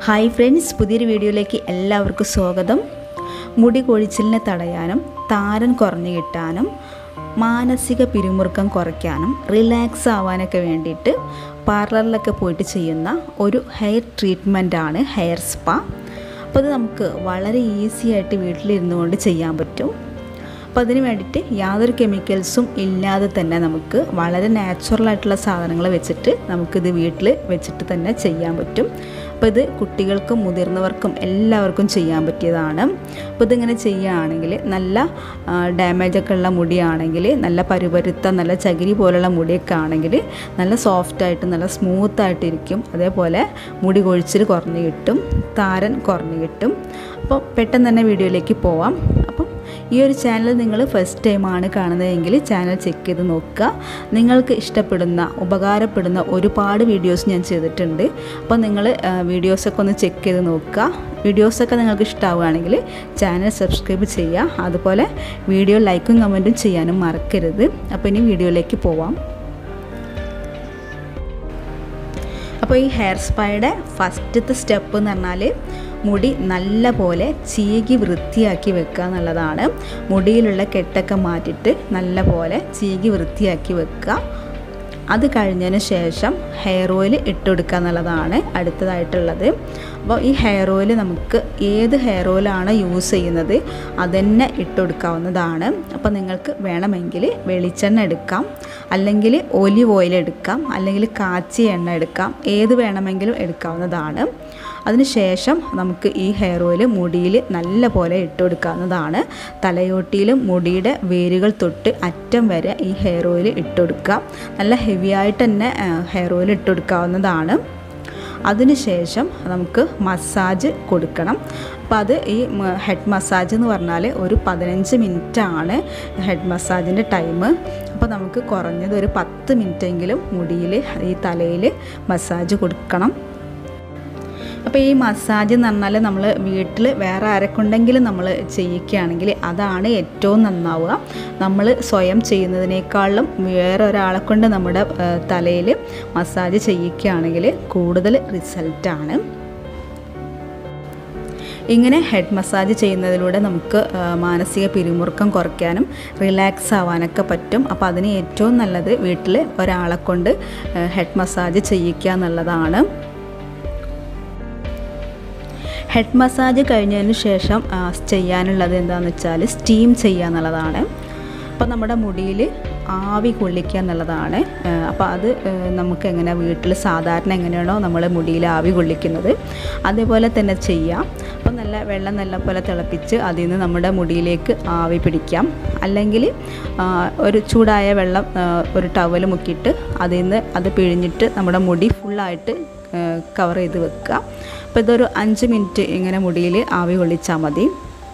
hi friends പുതിയൊരു വീഡിയോയിലേക്ക് എല്ലാവർക്കും സ്വാഗതം മുടി കൊഴിച്ചിലിനെ തടയാനും താരൻ കുറഞ്ഞു കിട്ടാനും മാനസിക പിരിമുറുക്കം കുറയ്ക്കാനും റിലാക്സ് ആവാനൊക്കെ വേണ്ടിയിട്ട് പാർലറിലൊക്കെ പോയിട്ട് ചെയ്യുന്ന ഒരു ഹെയർ ട്രീറ്റ്മെൻറ്റാണ് ഹെയർ സ്പാ അപ്പോൾ അത് നമുക്ക് വളരെ ഈസി ആയിട്ട് വീട്ടിലിരുന്നു കൊണ്ട് ചെയ്യാൻ പറ്റും അപ്പോൾ അതിന് വേണ്ടിയിട്ട് യാതൊരു കെമിക്കൽസും ഇല്ലാതെ തന്നെ നമുക്ക് വളരെ നാച്ചുറൽ ആയിട്ടുള്ള സാധനങ്ങൾ വെച്ചിട്ട് നമുക്കിത് വീട്ടിൽ വെച്ചിട്ട് തന്നെ ചെയ്യാൻ പറ്റും അപ്പോൾ ഇത് കുട്ടികൾക്കും മുതിർന്നവർക്കും എല്ലാവർക്കും ചെയ്യാൻ പറ്റിയതാണ് അപ്പോൾ ഇതിങ്ങനെ ചെയ്യുകയാണെങ്കിൽ നല്ല ഡാമേജ് ഒക്കെ ഉള്ള മുടിയാണെങ്കിൽ നല്ല പരുപരുത്ത നല്ല ചകിരി പോലുള്ള മുടിയൊക്കെ ആണെങ്കിൽ നല്ല സോഫ്റ്റായിട്ട് നല്ല സ്മൂത്തായിട്ട് ഇരിക്കും അതേപോലെ മുടി കൊഴിച്ചിൽ കുറഞ്ഞ് കിട്ടും താരൻ കുറഞ്ഞ് കിട്ടും അപ്പോൾ പെട്ടെന്ന് തന്നെ വീഡിയോയിലേക്ക് പോവാം അപ്പം ഈ ഒരു ചാനൽ നിങ്ങൾ ഫസ്റ്റ് ടൈമാണ് കാണുന്നതെങ്കിൽ ചാനൽ ചെക്ക് ചെയ്ത് നോക്കുക നിങ്ങൾക്ക് ഇഷ്ടപ്പെടുന്ന ഉപകാരപ്പെടുന്ന ഒരുപാട് വീഡിയോസ് ഞാൻ ചെയ്തിട്ടുണ്ട് അപ്പോൾ നിങ്ങൾ വീഡിയോസൊക്കെ ഒന്ന് ചെക്ക് ചെയ്ത് നോക്കുക വീഡിയോസൊക്കെ നിങ്ങൾക്ക് ഇഷ്ടമാവുകയാണെങ്കിൽ ചാനൽ സബ്സ്ക്രൈബ് ചെയ്യുക അതുപോലെ വീഡിയോ ലൈക്കും കമൻറ്റും ചെയ്യാനും മറക്കരുത് അപ്പോൾ ഇനി വീഡിയോയിലേക്ക് പോവാം അപ്പോൾ ഈ ഹെയർ സ്പായുടെ ഫസ്റ്റത്തെ സ്റ്റെപ്പ് എന്ന് പറഞ്ഞാൽ മുടി നല്ല പോലെ ചീകി വൃത്തിയാക്കി വെക്കുക എന്നുള്ളതാണ് മുടിയിലുള്ള കെട്ടൊക്കെ മാറ്റിയിട്ട് നല്ല പോലെ ചീകി വൃത്തിയാക്കി വെക്കുക അത് കഴിഞ്ഞതിന് ശേഷം ഹെയർ ഓയിൽ ഇട്ടുകൊടുക്കുക എന്നുള്ളതാണ് അടുത്തതായിട്ടുള്ളത് അപ്പോൾ ഈ ഹെയർ ഓയിൽ നമുക്ക് ഏത് ഹെയർ ഓയിലാണ് യൂസ് ചെയ്യുന്നത് അതന്നെ ഇട്ടുകൊടുക്കാവുന്നതാണ് അപ്പോൾ നിങ്ങൾക്ക് വേണമെങ്കിൽ വെളിച്ചെണ്ണ എടുക്കാം അല്ലെങ്കിൽ ഒലിവ് ഓയിൽ എടുക്കാം അല്ലെങ്കിൽ കാച്ചിയ എണ്ണ എടുക്കാം ഏത് വേണമെങ്കിലും എടുക്കാവുന്നതാണ് അതിനുശേഷം നമുക്ക് ഈ ഹെയർ ഓയിൽ മുടിയിൽ നല്ല പോലെ ഇട്ട് കൊടുക്കാവുന്നതാണ് തലയോട്ടിയിലും മുടിയുടെ വേരുകൾ തൊട്ട് അറ്റം വരെ ഈ ഹെയർ ഓയിൽ ഇട്ട് കൊടുക്കുക നല്ല ഹെവി ആയിട്ട് തന്നെ ഹെയർ ഓയിൽ ഇട്ട് കൊടുക്കാവുന്നതാണ് അതിനുശേഷം നമുക്ക് മസാജ് കൊടുക്കണം അപ്പോൾ അത് ഈ ഹെഡ് മസാജ് എന്ന് പറഞ്ഞാൽ ഒരു പതിനഞ്ച് മിനിറ്റാണ് ഹെഡ് മസാജിൻ്റെ ടൈം അപ്പോൾ നമുക്ക് കുറഞ്ഞത് ഒരു പത്ത് മിനിറ്റെങ്കിലും മുടിയിൽ ഈ തലയിൽ മസാജ് കൊടുക്കണം അപ്പോൾ ഈ മസാജ് എന്ന് പറഞ്ഞാൽ നമ്മൾ വീട്ടിൽ വേറെ ആരെക്കൊണ്ടെങ്കിലും നമ്മൾ ചെയ്യിക്കുകയാണെങ്കിൽ അതാണ് ഏറ്റവും നന്നാവുക നമ്മൾ സ്വയം ചെയ്യുന്നതിനേക്കാളും വേറെ ഒരാളെ കൊണ്ട് നമ്മുടെ തലയിൽ മസാജ് ചെയ്യിക്കുകയാണെങ്കിൽ കൂടുതൽ റിസൾട്ടാണ് ഇങ്ങനെ ഹെഡ് മസാജ് ചെയ്യുന്നതിലൂടെ നമുക്ക് മാനസിക പിരിമുറുക്കം കുറയ്ക്കാനും റിലാക്സ് ആവാനൊക്കെ പറ്റും അപ്പോൾ അതിന് ഏറ്റവും നല്ലത് വീട്ടിൽ ഒരാളെ കൊണ്ട് ഹെഡ് മസാജ് ചെയ്യിക്കുക എന്നുള്ളതാണ് ഹെഡ് മസാജ് കഴിഞ്ഞതിന് ശേഷം ചെയ്യാനുള്ളത് എന്താണെന്ന് വെച്ചാൽ സ്റ്റീം ചെയ്യുക എന്നുള്ളതാണ് അപ്പോൾ നമ്മുടെ മുടിയിൽ ആവി കൊള്ളിക്കുക എന്നുള്ളതാണ് അപ്പോൾ അത് നമുക്ക് എങ്ങനെ വീട്ടിൽ സാധാരണ എങ്ങനെയാണോ നമ്മൾ മുടിയിൽ ആവി കൊള്ളിക്കുന്നത് അതേപോലെ തന്നെ ചെയ്യാം അപ്പോൾ നല്ല വെള്ളം നല്ല പോലെ തിളപ്പിച്ച് അതിൽ നിന്ന് നമ്മുടെ മുടിയിലേക്ക് ആവി പിടിക്കാം അല്ലെങ്കിൽ ഒരു ചൂടായ വെള്ളം ഒരു ടവൽ മുക്കിയിട്ട് അതിൽ നിന്ന് അത് പിഴിഞ്ഞിട്ട് നമ്മുടെ മുടി ഫുള്ളായിട്ട് കവർ ചെയ്ത് വെക്കുക അപ്പോൾ ഇതൊരു അഞ്ച് മിനിറ്റ് ഇങ്ങനെ മുടിയിൽ ആവി കൊള്ളിച്ചാൽ മതി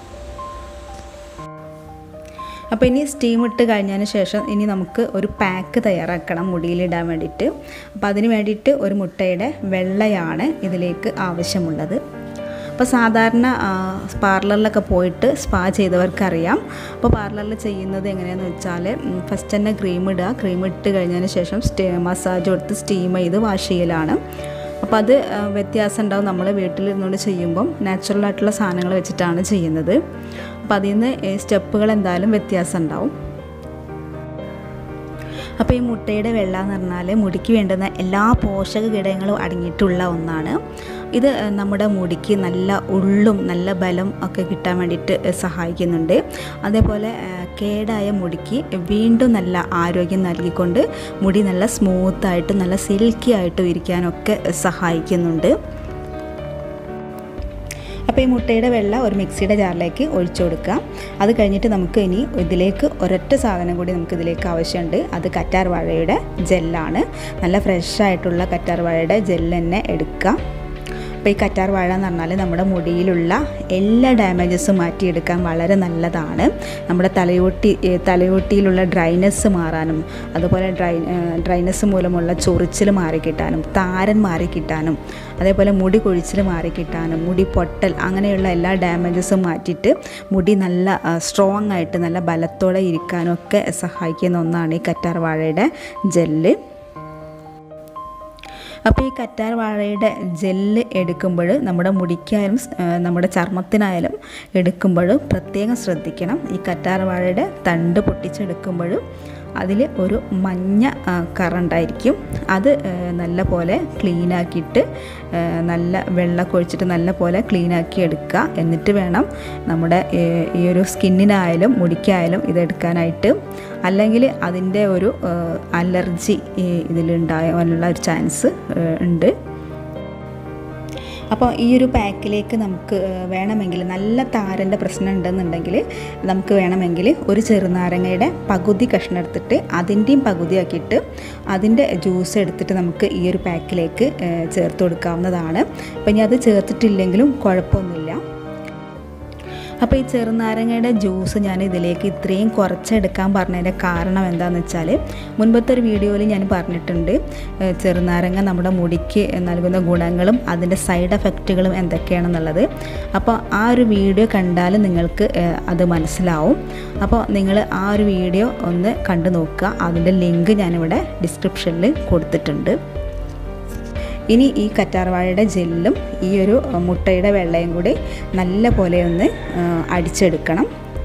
അപ്പോൾ ഇനി സ്റ്റീം ഇട്ട് കഴിഞ്ഞതിന് ശേഷം ഇനി നമുക്ക് ഒരു പാക്ക് തയ്യാറാക്കണം മുടിയിലിടാൻ വേണ്ടിയിട്ട് അപ്പോൾ അതിന് വേണ്ടിയിട്ട് ഒരു മുട്ടയുടെ വെള്ളയാണ് ഇതിലേക്ക് ആവശ്യമുള്ളത് അപ്പോൾ സാധാരണ പാർലറിലൊക്കെ പോയിട്ട് സ്പാ ചെയ്തവർക്കറിയാം അപ്പോൾ പാർലറിൽ ചെയ്യുന്നത് എങ്ങനെയാണെന്ന് വെച്ചാൽ ഫസ്റ്റ് തന്നെ ക്രീം ഇടുക ക്രീം ഇട്ട് കഴിഞ്ഞതിന് ശേഷം സ്റ്റേ മസാജ് കൊടുത്ത് സ്റ്റീം ചെയ്ത് വാഷ് ചെയ്യലാണ് അപ്പോൾ അത് വ്യത്യാസം ഉണ്ടാവും നമ്മൾ വീട്ടിലിരുന്നുകൊണ്ട് ചെയ്യുമ്പം നാച്ചുറൽ ആയിട്ടുള്ള സാധനങ്ങൾ വെച്ചിട്ടാണ് ചെയ്യുന്നത് അപ്പോൾ അതിൽ നിന്ന് സ്റ്റെപ്പുകൾ എന്തായാലും വ്യത്യാസം ഉണ്ടാവും അപ്പോൾ ഈ മുട്ടയുടെ വെള്ള എന്ന് പറഞ്ഞാൽ മുടിക്ക് വേണ്ടുന്ന എല്ലാ പോഷക ഘടകങ്ങളും അടങ്ങിയിട്ടുള്ള ഒന്നാണ് ഇത് നമ്മുടെ മുടിക്ക് നല്ല ഉള്ളും നല്ല ബലം ഒക്കെ കിട്ടാൻ വേണ്ടിയിട്ട് സഹായിക്കുന്നുണ്ട് അതേപോലെ കേടായ മുടിക്ക് വീണ്ടും നല്ല ആരോഗ്യം നൽകിക്കൊണ്ട് മുടി നല്ല സ്മൂത്തായിട്ടും നല്ല സിൽക്കി ആയിട്ടും ഇരിക്കാനൊക്കെ സഹായിക്കുന്നുണ്ട് അപ്പോൾ ഈ മുട്ടയുടെ വെള്ള ഒരു മിക്സിയുടെ ജാറിലേക്ക് ഒഴിച്ചു കൊടുക്കുക അത് കഴിഞ്ഞിട്ട് നമുക്ക് ഇനി ഇതിലേക്ക് ഒരൊറ്റ സാധനം കൂടി നമുക്ക് ഇതിലേക്ക് ആവശ്യമുണ്ട് അത് കറ്റാർ വാഴയുടെ ജെല്ലാണ് നല്ല ഫ്രഷ് ആയിട്ടുള്ള കറ്റാർ വാഴയുടെ ജെല്ല് തന്നെ എടുക്കുക അപ്പോൾ ഈ കറ്റാർ വാഴ എന്ന് പറഞ്ഞാൽ നമ്മുടെ മുടിയിലുള്ള എല്ലാ ഡാമേജസും മാറ്റിയെടുക്കാൻ വളരെ നല്ലതാണ് നമ്മുടെ തലയോട്ടി തലയോട്ടിയിലുള്ള ഡ്രൈനെസ് മാറാനും അതുപോലെ ഡ്രൈ ഡ്രൈനെസ് മൂലമുള്ള ചൊറിച്ചിൽ മാറിക്കിട്ടാനും താരൻ മാറിക്കിട്ടാനും അതേപോലെ മുടി കൊഴിച്ചിൽ മാറിക്കിട്ടാനും മുടി പൊട്ടൽ അങ്ങനെയുള്ള എല്ലാ ഡാമേജസും മാറ്റിയിട്ട് മുടി നല്ല സ്ട്രോങ് ആയിട്ട് നല്ല ബലത്തോടെ ഇരിക്കാനും ഒക്കെ സഹായിക്കുന്ന ഒന്നാണ് ഈ കറ്റാർ വാഴയുടെ ജെല്ല് അപ്പോൾ ഈ കറ്റാർ വാഴയുടെ ജെല്ല് എടുക്കുമ്പോൾ നമ്മുടെ മുടിക്കായാലും ആ, നമ്മുടെ ചർമ്മത്തിനായാലും എടുക്കുമ്പോൾ പ്രത്യേകം ശ്രദ്ധിക്കണം ഈ കറ്റാർ വാഴയുടെ തണ്ട് പൊട്ടിച്ചെടുക്കുമ്പോൾ അതിൽ ഒരു മഞ്ഞ ആ, കറണ്ടായിരിക്കും അത് ആ, നല്ല പോലെ ക്ലീനാക്കിയിട്ട് ആ, നല്ല വെള്ളമൊക്കെ ഒഴിച്ചിട്ട് നല്ല പോലെ ക്ലീനാക്കി എടുക്കുക എന്നിട്ട് വേണം നമ്മുടെ ഏ, ഈ ഒരു സ്കിന്നിനായാലും മുടിക്കായാലും ഇതെടുക്കാനായിട്ട് അല്ലെങ്കിൽ അതിൻ്റെ ഒരു ആ, അലർജി ഈ ഇതിലുണ്ടാകാനുള്ള ഒരു ചാൻസ് ആ, ഉണ്ട് അപ്പോൾ ഈ ഒരു പാക്കിലേക്ക് നമുക്ക് ഏഹ്, വേണമെങ്കിൽ നല്ല താരൻ്റെ പ്രശ്നം ഉണ്ടെന്നുണ്ടെങ്കിൽ നമുക്ക് വേണമെങ്കിൽ ഒരു ചെറുനാരങ്ങയുടെ പകുതി കഷ്ണം എടുത്തിട്ട് അതിൻ്റെയും പകുതിയാക്കിയിട്ട് അതിൻ്റെ ജ്യൂസ് എടുത്തിട്ട് നമുക്ക് ഈ ഒരു പാക്കിലേക്ക് ഏഹ്, ചേർത്ത് കൊടുക്കാവുന്നതാണ് അപ്പം ഇനി അത് ചേർത്തിട്ടില്ലെങ്കിലും കുഴപ്പമൊന്നുമില്ല അപ്പോൾ ഈ ചെറുനാരങ്ങയുടെ ജ്യൂസ് ഞാൻ ഇതിലേക്ക് ഇത്രയും കുറച്ചെടുക്കാൻ പറഞ്ഞതിൻ്റെ കാരണം എന്താണെന്ന് വെച്ചാൽ മുൻപത്തെ ഒരു വീഡിയോയിൽ ഞാൻ പറഞ്ഞിട്ടുണ്ട് ഏഹ് ചെറുനാരങ്ങ നമ്മുടെ മുടിക്ക് നൽകുന്ന ഗുണങ്ങളും അതിൻ്റെ സൈഡ് എഫക്റ്റുകളും എന്തൊക്കെയാണെന്നുള്ളത് അപ്പോൾ ആ ഒരു വീഡിയോ കണ്ടാൽ നിങ്ങൾക്ക് ഏഹ് അത് മനസ്സിലാവും അപ്പോൾ നിങ്ങൾ ആ ഒരു വീഡിയോ ഒന്ന് കണ്ടു നോക്കുക അതിൻ്റെ ലിങ്ക് ഞാനിവിടെ ഡിസ്ക്രിപ്ഷനിൽ കൊടുത്തിട്ടുണ്ട് ഇനി ഈ കറ്റാർവാഴയുടെ ജെല്ലും ഈ ഒരു അഹ്, മുട്ടയുടെ വെള്ളയും കൂടി നല്ല പോലെ ഒന്ന് ആ, അടിച്ചെടുക്കണം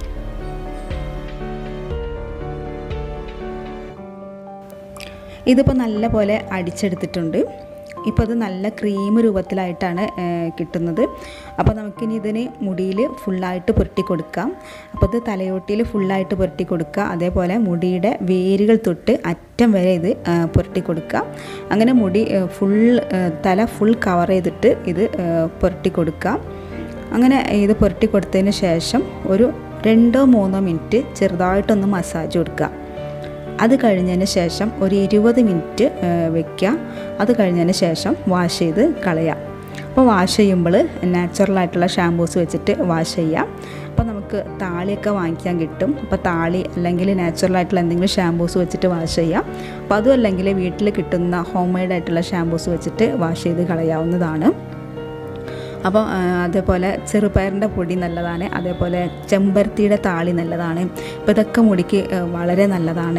ഇതിപ്പോൾ നല്ല പോലെ അടിച്ചെടുത്തിട്ടുണ്ട് ഇപ്പോൾ അത് നല്ല ക്രീം രൂപത്തിലായിട്ടാണ് ആ, കിട്ടുന്നത് അപ്പോൾ നമുക്കിനി ഇതിന് മുടിയിൽ ഫുള്ളായിട്ട് പുരട്ടി കൊടുക്കാം അപ്പോൾ ഇത് തലയോട്ടിയിൽ ഫുള്ളായിട്ട് പുരട്ടി കൊടുക്കുക അതേപോലെ മുടിയുടെ വേരുകൾ തൊട്ട് അറ്റം വരെ ഇത് ആ, പുരട്ടി കൊടുക്കുക അങ്ങനെ മുടി ആ, ഫുൾ ആ, തല ഫുൾ കവർ ചെയ്തിട്ട് ഇത് ആ, പുരട്ടി കൊടുക്കുക അങ്ങനെ ഇത് പുരട്ടി കൊടുത്തതിന് ശേഷം ഒരു രണ്ടോ മൂന്നോ മിനിറ്റ് ചെറുതായിട്ടൊന്ന് മസാജ് കൊടുക്കുക അത് കഴിഞ്ഞതിന് ശേഷം ഒരു ഇരുപത് മിനിറ്റ് വെക്കുക അത് കഴിഞ്ഞതിന് ശേഷം വാഷ് ചെയ്ത് കളയാം അപ്പോൾ വാഷ് ചെയ്യുമ്പോൾ നാച്ചുറലായിട്ടുള്ള ഷാമ്പൂസ് വെച്ചിട്ട് വാഷ് ചെയ്യാം അപ്പോൾ നമുക്ക് താളിയൊക്കെ വാങ്ങിക്കാൻ കിട്ടും അപ്പോൾ താളി അല്ലെങ്കിൽ നാച്ചുറലായിട്ടുള്ള എന്തെങ്കിലും ഷാമ്പൂസ് വെച്ചിട്ട് വാഷ് ചെയ്യാം അപ്പോൾ അതും അല്ലെങ്കിൽ വീട്ടിൽ കിട്ടുന്ന ഹോം മെയ്ഡ് ആയിട്ടുള്ള ഷാമ്പൂസ് വെച്ചിട്ട് വാഷ് ചെയ്ത് കളയാവുന്നതാണ് അപ്പോൾ ആ, അതേപോലെ ചെറുപയറിൻ്റെ പൊടി നല്ലതാണ് അതേപോലെ ചെമ്പരത്തിയുടെ താളി നല്ലതാണ് അപ്പോൾ ഇതൊക്കെ മുടിക്ക് ആ, വളരെ നല്ലതാണ്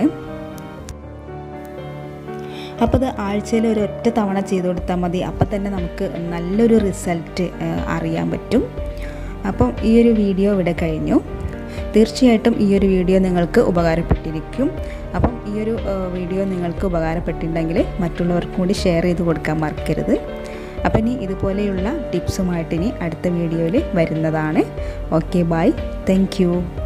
അപ്പോൾ ഇത് ആഴ്ചയിൽ ഒരു ഒറ്റ തവണ ചെയ്ത് കൊടുത്താൽ മതി അപ്പം തന്നെ നമുക്ക് നല്ലൊരു റിസൾട്ട് ആ, അറിയാൻ പറ്റും അപ്പം ഈ ഒരു വീഡിയോ ഇവിടെ കഴിഞ്ഞു തീർച്ചയായിട്ടും ഈ ഒരു വീഡിയോ നിങ്ങൾക്ക് ഉപകാരപ്പെട്ടിരിക്കും അപ്പം ഈ ഒരു ആ, വീഡിയോ നിങ്ങൾക്ക് ഉപകാരപ്പെട്ടിട്ടുണ്ടെങ്കിൽ മറ്റുള്ളവർക്കും കൂടി ഷെയർ ചെയ്ത് കൊടുക്കാൻ മറക്കരുത് അപ്പം ഇനി ഇതുപോലെയുള്ള ടിപ്സുമായിട്ട് ഇനി അടുത്ത വീഡിയോയിൽ വരുന്നതാണ് ഓക്കെ ബൈ താങ്ക്